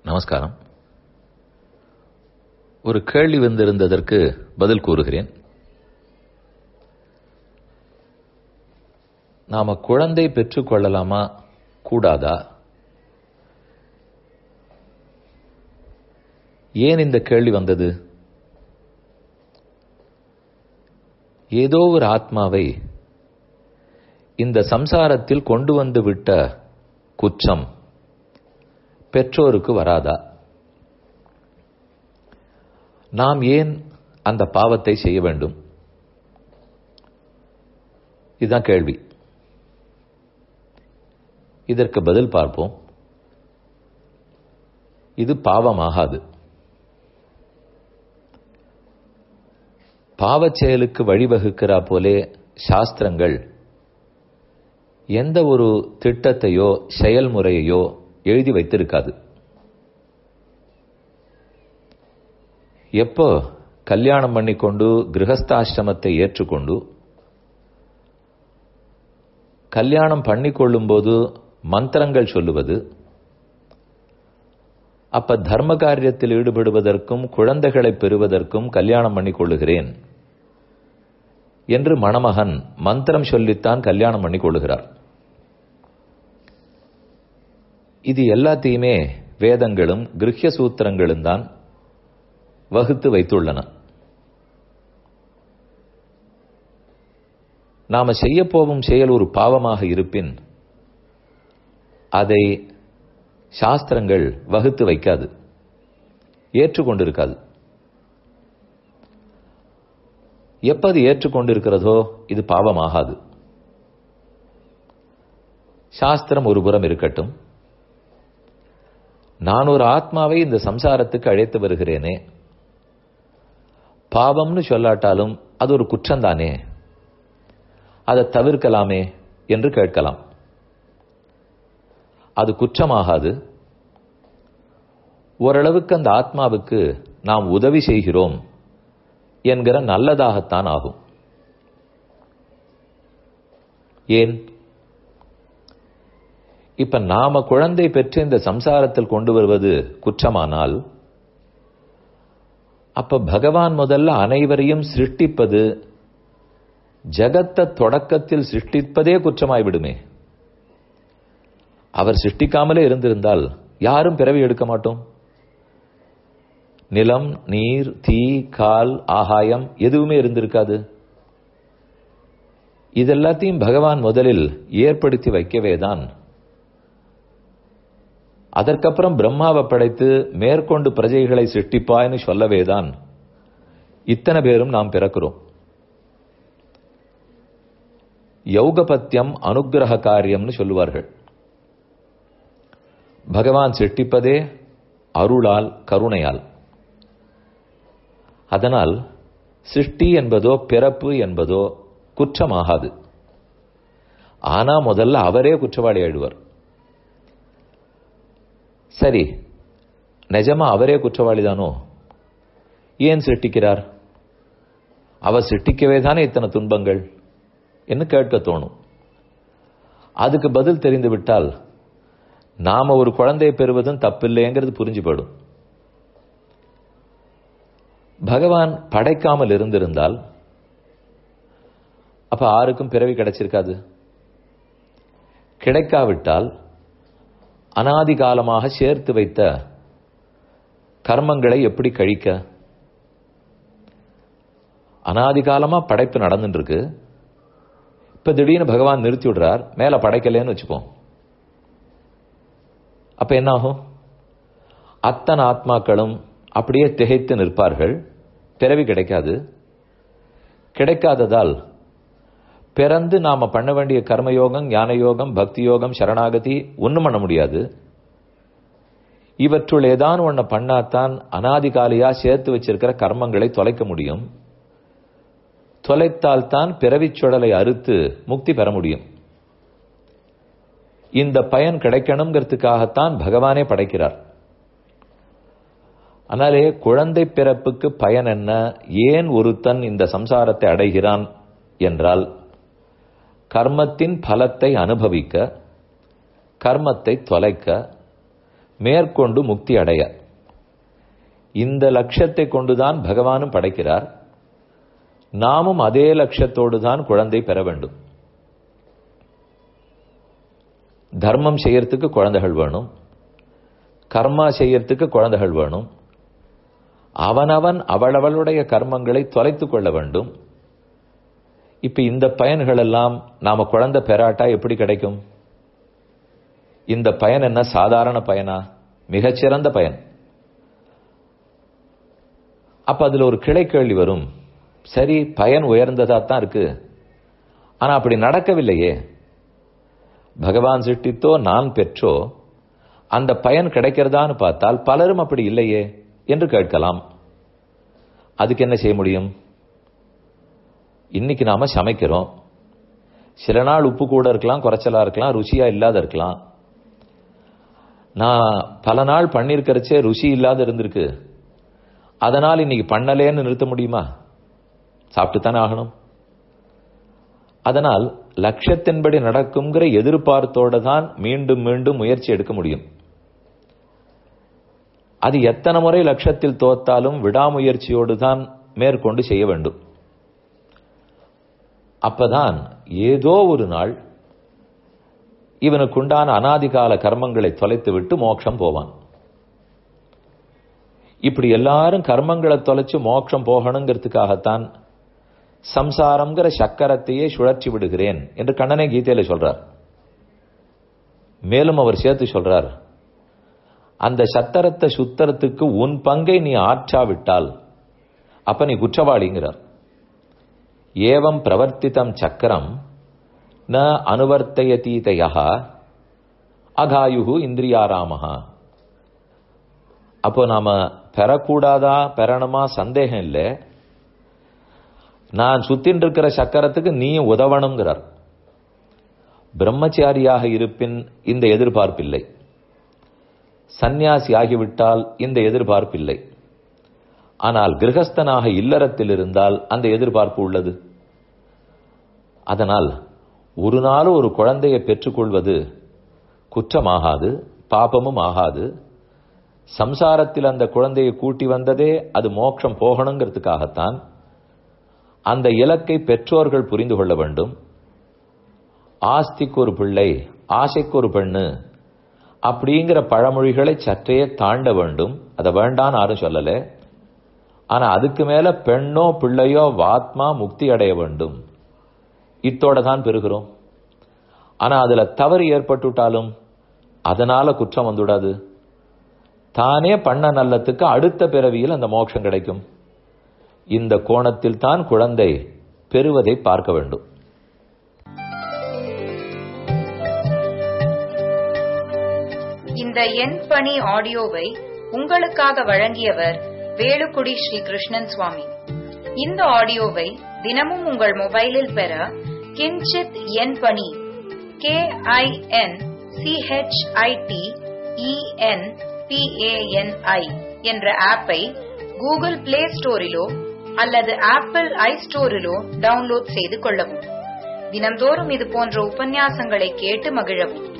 நமஸ்காரம் ஒரு கேள்வி வந்திருந்ததற்கு பதில் கூறுகிறேன் நாம குழந்தை பெற்றுக்கொள்ளலாமா கூடாதா ஏன் இந்த கேள்வி வந்தது ஏதோ ஒரு ஆத்மாவை இந்த சம்சாரத்தில் கொண்டு வந்து விட்ட குற்றம் பெற்றோருக்கு வராதா நாம் ஏன் அந்த பாவத்தை செய்ய வேண்டும் இதுதான் கேள்வி இதற்கு பதில் பார்ப்போம் இது பாவமாகாது பாவச் செயலுக்கு வழிவகுக்கிறா போலே சாஸ்திரங்கள் எந்த ஒரு திட்டத்தையோ செயல்முறையையோ எழுதி வைத்திருக்காது எப்போ கல்யாணம் பண்ணிக்கொண்டு கிரகஸ்தாசிரமத்தை ஏற்றுக்கொண்டு கல்யாணம் பண்ணிக்கொள்ளும் போது மந்திரங்கள் சொல்லுவது அப்ப தர்ம காரியத்தில் ஈடுபடுவதற்கும் குழந்தைகளை பெறுவதற்கும் கல்யாணம் பண்ணிக் கொள்ளுகிறேன் என்று மணமகன் மந்திரம் சொல்லித்தான் கல்யாணம் பண்ணிக் கொள்ளுகிறார் இது எல்லாத்தையுமே வேதங்களும் கிரகிய சூத்திரங்களும் தான் வகுத்து வைத்துள்ளன நாம செய்ய போகும் செயல் ஒரு பாவமாக இருப்பின் அதை சாஸ்திரங்கள் வகுத்து வைக்காது ஏற்றுக்கொண்டிருக்காது எப்பது ஏற்றுக்கொண்டிருக்கிறதோ இது பாவமாகாது சாஸ்திரம் ஒரு புறம் இருக்கட்டும் நான் ஒரு ஆத்மாவை இந்த சம்சாரத்துக்கு அழைத்து வருகிறேனே பாவம்னு சொல்லாட்டாலும் அது ஒரு குற்றம்தானே அதை தவிர்க்கலாமே என்று கேட்கலாம் அது குற்றமாகாது ஓரளவுக்கு அந்த ஆத்மாவுக்கு நாம் உதவி செய்கிறோம் என்கிற நல்லதாகத்தான் ஆகும் ஏன் இப்ப நாம குழந்தை பெற்று இந்த சம்சாரத்தில் கொண்டு வருவது குற்றமானால் அப்ப பகவான் முதல்ல அனைவரையும் சிருஷ்டிப்பது ஜகத்த தொடக்கத்தில் சிருஷ்டிப்பதே குற்றமாய்விடுமே அவர் சிருஷ்டிக்காமலே இருந்திருந்தால் யாரும் பிறவி எடுக்க மாட்டோம் நிலம் நீர் தீ கால் ஆகாயம் எதுவுமே இருந்திருக்காது இதெல்லாத்தையும் பகவான் முதலில் ஏற்படுத்தி வைக்கவே தான் அதற்கப்புறம் பிரம்மாவை படைத்து மேற்கொண்டு பிரஜைகளை சிருஷ்டிப்பாய்னு சொல்லவே தான் இத்தனை பேரும் நாம் பிறக்கிறோம் யௌகபத்தியம் அனுகிரக காரியம்னு சொல்லுவார்கள் பகவான் சிருஷ்டிப்பதே அருளால் கருணையால் அதனால் சிருஷ்டி என்பதோ பிறப்பு என்பதோ குற்றமாகாது ஆனா முதல்ல அவரே குற்றவாளி ஆயிடுவார் சரி நிஜமா அவரே குற்றவாளி தானோ ஏன் சிருஷ்டிக்கிறார் அவர் சிருஷ்டிக்கவே தானே இத்தனை துன்பங்கள் என்று கேட்க தோணும் அதுக்கு பதில் தெரிந்து விட்டால் நாம ஒரு குழந்தையை பெறுவதும் தப்பில்லைங்கிறது புரிஞ்சு போயிடும் பகவான் படைக்காமல் இருந்திருந்தால் அப்ப ஆருக்கும் பிறவி கிடைச்சிருக்காது கிடைக்காவிட்டால் அனாதி காலமாக சேர்த்து வைத்த கர்மங்களை எப்படி கழிக்க அனாதி காலமா படைப்பு நடந்துட்டு இருக்கு இப்ப திடீர்னு பகவான் நிறுத்தி விடுறார் மேல படைக்கலன்னு வச்சுப்போம் அப்ப என்ன ஆகும் அத்தனை ஆத்மாக்களும் அப்படியே திகைத்து நிற்பார்கள் பிறவி கிடைக்காது கிடைக்காததால் பிறந்து நாம பண்ண வேண்டிய கர்மயோகம் ஞான யோகம் பக்தி யோகம் சரணாகதி ஒன்றும் பண்ண முடியாது இவற்றுள் ஏதான் ஒன்ன பண்ணாதான் அனாதிகாலியா சேர்த்து வச்சிருக்கிற கர்மங்களை தொலைக்க முடியும் தொலைத்தால் தான் பிறவிச் சுடலை அறுத்து முக்தி பெற முடியும் இந்த பயன் கிடைக்கணுங்கிறதுக்காகத்தான் பகவானே படைக்கிறார் ஆனாலே குழந்தை பிறப்புக்கு பயன் என்ன ஏன் ஒருத்தன் இந்த சம்சாரத்தை அடைகிறான் என்றால் கர்மத்தின் பலத்தை அனுபவிக்க கர்மத்தை தொலைக்க மேற்கொண்டு முக்தி அடைய இந்த லட்சியத்தை கொண்டுதான் பகவானும் படைக்கிறார் நாமும் அதே லட்சியத்தோடு தான் குழந்தை பெற வேண்டும் தர்மம் செய்யறதுக்கு குழந்தைகள் வேணும் கர்மா செய்யறதுக்கு குழந்தைகள் வேணும் அவனவன் அவளவளுடைய கர்மங்களை தொலைத்துக் கொள்ள வேண்டும் இப்ப இந்த பயன்கள் எல்லாம் நாம குழந்தை பெறாட்டா எப்படி கிடைக்கும் இந்த பயன் என்ன சாதாரண பயனா மிகச்சிறந்த பயன் அப்ப அதுல ஒரு கிளை கேள்வி வரும் சரி பயன் உயர்ந்ததா தான் இருக்கு ஆனா அப்படி நடக்கவில்லையே பகவான் சிட்டித்தோ நான் பெற்றோ அந்த பயன் கிடைக்கிறதான்னு பார்த்தால் பலரும் அப்படி இல்லையே என்று கேட்கலாம் அதுக்கு என்ன செய்ய முடியும் இன்னைக்கு நாம சமைக்கிறோம் சில நாள் உப்பு கூட இருக்கலாம் குறைச்சலா இருக்கலாம் ருசியா இல்லாத இருக்கலாம் நான் பல நாள் பண்ணிருக்கிறச்சே ருசி இல்லாத இருந்திருக்கு அதனால் இன்னைக்கு பண்ணலேன்னு நிறுத்த முடியுமா சாப்பிட்டு தானே ஆகணும் அதனால் லட்சியத்தின்படி நடக்குங்கிற எதிர்பார்த்தோட தான் மீண்டும் மீண்டும் முயற்சி எடுக்க முடியும் அது எத்தனை முறை லட்சத்தில் தோத்தாலும் விடாமுயற்சியோடு தான் மேற்கொண்டு செய்ய வேண்டும் அப்பதான் ஏதோ ஒரு நாள் இவனுக்குண்டான அனாதிகால கர்மங்களை தொலைத்து விட்டு மோட்சம் போவான் இப்படி எல்லாரும் கர்மங்களை தொலைச்சு மோட்சம் போகணுங்கிறதுக்காகத்தான் சம்சாரம்ங்கிற சக்கரத்தையே சுழற்சி விடுகிறேன் என்று கண்ணனே கீதையில சொல்றார் மேலும் அவர் சேர்த்து சொல்றார் அந்த சத்தரத்தை சுத்தரத்துக்கு உன் பங்கை நீ ஆற்றாவிட்டால் அப்ப நீ குற்றவாளிங்கிறார் ஏவம் பிரவர்த்தித்தம் சக்கரம் ந அனுவர்த்தயதீதையா அகாயுகு இந்திரியாராமஹா அப்போ நாம பெறக்கூடாதா பெறணுமா சந்தேகம் இல்லை நான் சுத்தின் இருக்கிற சக்கரத்துக்கு நீ உதவணுங்கிறார் பிரம்மச்சாரியாக இருப்பின் இந்த எதிர்பார்ப்பில்லை சந்நியாசி ஆகிவிட்டால் இந்த எதிர்பார்ப்பில்லை ஆனால் கிரகஸ்தனாக இல்லறத்தில் இருந்தால் அந்த எதிர்பார்ப்பு உள்ளது அதனால் ஒரு நாள் ஒரு குழந்தையை பெற்றுக்கொள்வது குற்றமாகாது பாபமும் ஆகாது சம்சாரத்தில் அந்த குழந்தையை கூட்டி வந்ததே அது மோட்சம் போகணுங்கிறதுக்காகத்தான் அந்த இலக்கை பெற்றோர்கள் புரிந்து கொள்ள வேண்டும் ஆஸ்திக்கு ஒரு பிள்ளை ஆசைக்கு ஒரு பெண்ணு அப்படிங்கிற பழமொழிகளை சற்றே தாண்ட வேண்டும் அதை வேண்டான்னு யாரும் சொல்லல ஆனா அதுக்கு மேல பெண்ணோ பிள்ளையோ வாத்மா முக்தி அடைய வேண்டும் இத்தோட தான் பெறுகிறோம் ஆனா அதுல தவறு ஏற்பட்டுட்டாலும் அதனால குற்றம் வந்துடாது தானே பண்ண நல்லத்துக்கு அடுத்த பிறவியில் அந்த மோட்சம் கிடைக்கும் இந்த கோணத்தில் தான் குழந்தை பெறுவதை பார்க்க வேண்டும் இந்த எண் பணி ஆடியோவை உங்களுக்காக வழங்கியவர் வேலுக்குடி ஸ்ரீ கிருஷ்ணன் சுவாமி இந்த ஆடியோவை தினமும் உங்கள் மொபைலில் பெற கிஞ்சித் எண் பணி கே ஐ என் சிஹெச்ஐடி இஎன் பிஏஎன்ஐ என்ற ஆப்பை கூகுள் பிளே ஸ்டோரிலோ அல்லது ஆப்பிள் ஐ ஸ்டோரிலோ டவுன்லோட் செய்து கொள்ளவும் தினம்தோறும் இது போன்ற உபன்யாசங்களை கேட்டு மகிழவும்